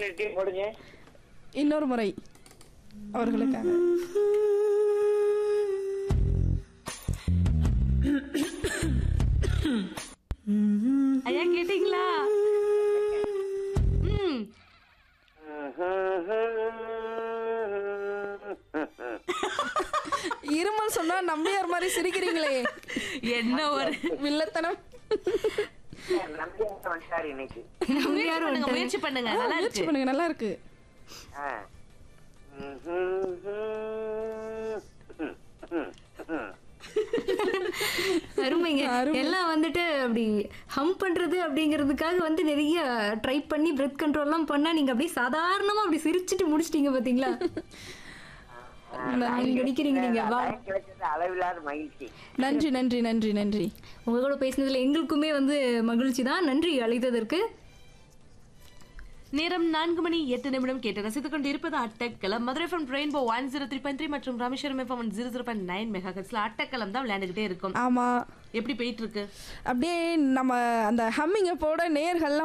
இன்னொரு டீம் போடுங்க இன்னொரு முறை அவர்களுக்காக ஐயா கேட்டீங்களா ம் இருமல் சொன்னா நம்பியார் மாதிரி சிரிக்கிறீங்களே என்ன ஒரு வில்லத்தனம் நம்பியார் வந்துட்டாரு இன்னைக்கு முயற்சி பண்ணுங்க முயற்சி பண்ணுங்க நல்லா முயற்சி இருக்கு பண்ணுங்க நல்லா இருக்கு ஆ. அருமைங்க எல்லாம் வந்துட்டு அப்படி ஹம் பண்றது அப்படிங்கிறதுக்காக வந்து நிறைய ட்ரை பண்ணி பிரெத் கண்ட்ரோல்லாம் பண்ணா நீங்க அப்படியே சாதாரணமா அப்படி சிரிச்சிட்டு முடிச்சிட்டீங்க பாத்தீங்களா நீங்க அடிக்கிறீங்க நீங்க வா லைன் கிடைச்சது அளவில்லாத மகிழ்ச்சி நன்றி நன்றி நன்றி நன்றி உங்க கூட பேசினதுல எங்களுக்குமே வந்து மகிழ்ச்சி தான் நன்றி அழைத்ததற்கு நேரம் நான்கு மணி எட்டு நிமிடம் கேட்டு ரசித்துக் கொண்டு இருப்பது Attakalam Madurai from Rainbow one zero three point three மற்றும் Rameswaram FM zero zero point nine mega ஹெட்ஸ்ல அட்டக்கலம் தான் விளையாண்டுகிட்டே இருக்கும் ஆமா எப்படி போயிட்டு இருக்கு அப்படியே நம்ம அந்த ஹம்மிங் அப்போட நேர்கள்லாம்